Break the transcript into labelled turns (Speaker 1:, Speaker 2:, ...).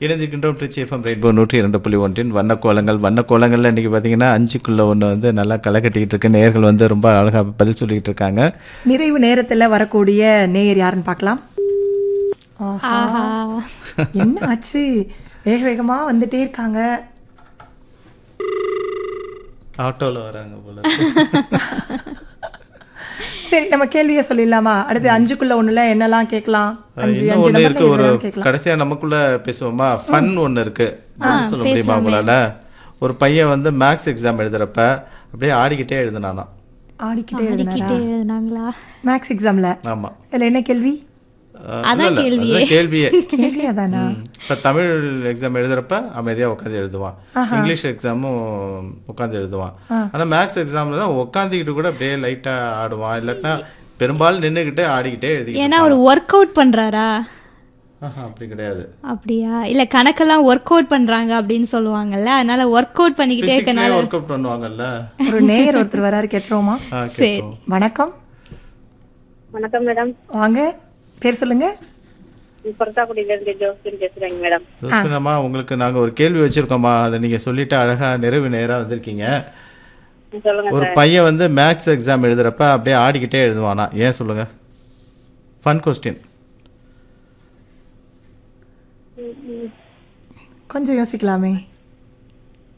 Speaker 1: இணைந்திருக்கின்றோம் Trichy FM rainbow நூற்றி இரண்டு புள்ளி ஒன்றின் வண்ணக்கோலங்கள் வண்ணக்கோலங்கள்ல இன்னைக்கு பார்த்தீங்கன்னா அஞ்சுக்குள்ள ஒன்று வந்து நல்லா களை கட்டிக்கிட்டு இருக்கு நேர்கள் வந்து ரொம்ப அழகாக பதில் சொல்லிக்கிட்டு இருக்காங்க
Speaker 2: நிறைவு நேரத்துல வரக்கூடிய நேயர் யாருன்னு பார்க்கலாம் ஆஹா. என்ன ஆச்சு வேக வேகமா வந்துட்டே இருக்காங்க
Speaker 1: ஆட்டோவில் வராங்க போல
Speaker 2: சரி நம்ம கேள்வியை சொல்லிடலாமா அடுத்து அஞ்சுக்குள்ள ஒண்ணுல என்னெல்லாம் கேட்கலாம் அஞ்சு
Speaker 1: இன்னும்
Speaker 2: அஞ்சு
Speaker 1: ஒன்று இருக்கு
Speaker 2: நம்பர்ல
Speaker 1: ஒரு
Speaker 2: என்னெல்லாம் கேட்கலாம்
Speaker 1: கடைசியா நமக்குள்ள பேசுவோமா ஃபன் ஒன்று இருக்கு பதில் சொல்ல முடியுமா உங்களால ஒரு பையன் வந்து மேக்ஸ் எக்ஸாம் எழுதுறப்ப அப்படியே ஆடிக்கிட்டே எழுதுனானா
Speaker 2: ஆடிக்கிட்டே எழுதினாரா
Speaker 3: கிட்டே எழுதுனாங்களா
Speaker 2: மேக்ஸ் எக்ஸாம்ல
Speaker 1: ஆமா
Speaker 2: இதுல என்ன கேல்வி
Speaker 1: அஹ், இல்ல, இல்ல, அதுதான் கேள்வியே
Speaker 2: கேள்வி அதானா
Speaker 1: இப்போ தமிழ் எக்ஸாம் எழுதுறப்ப அமைதியா உட்காந்து எழுதுவான் இங்கிலீஷ் எக்ஸாமும் உட்காந்து எழுதுவான் ஆனா மேக்ஸ் எக்ஸாம்ல தான் உட்காந்துக்கிட்டு கூட அப்படியே லைட்டா ஆடுவான் இல்லாட்டினா பெரும்பாலும் நின்றுக்கிட்டு ஆடிக்கிட்டே எழுதிக்கிட்டு
Speaker 3: ஏன்னா அவர் ஒர்க் அவுட் பண்றாரா
Speaker 1: ஆஹா, அப்படி கிடையாது
Speaker 3: அப்படியா இல்ல கணக்கெல்லாம் ஒர்க் அவுட் பண்றாங்க அப்படின்னு சொல்லுவாங்கல்ல அதனால ஒர்க் அவுட் பண்ணிக்கிட்டே இருக்கனால
Speaker 1: ஒர்க் அவுட் பண்ணுவாங்கல்ல
Speaker 2: ஒரு நேயர் ஒருத்தர் வராரு கேட்டுருவோமா
Speaker 1: ஆ,
Speaker 3: சரி
Speaker 1: கேட்போம்.
Speaker 2: வணக்கம்
Speaker 4: வணக்கம் மேடம்
Speaker 2: வாங்க பேர் சொல்லுங்க
Speaker 4: பொருத்தாக்குடியில இருந்து ஜோசியன் பேசுறேங்க மேடம்
Speaker 1: ஜோஸ்பினம்மா உங்களுக்கு நாங்க ஒரு கேள்வி வச்சிருக்கோம்மா அதை நீங்க சொல்லிட்டு அழகா நிறைவு நேரா வந்திருக்கீங்க
Speaker 4: சொல்லுங்க
Speaker 1: ஒரு பையன் வந்து மேக்ஸ் எக்ஸாம் எழுதுறப்ப அப்படியே ஆடிக்கிட்டே எழுதுவானா ஏன் சொல்லுங்க ஃபன் கொஸ்டின்
Speaker 2: கொஞ்சம் யோசிக்கலாமே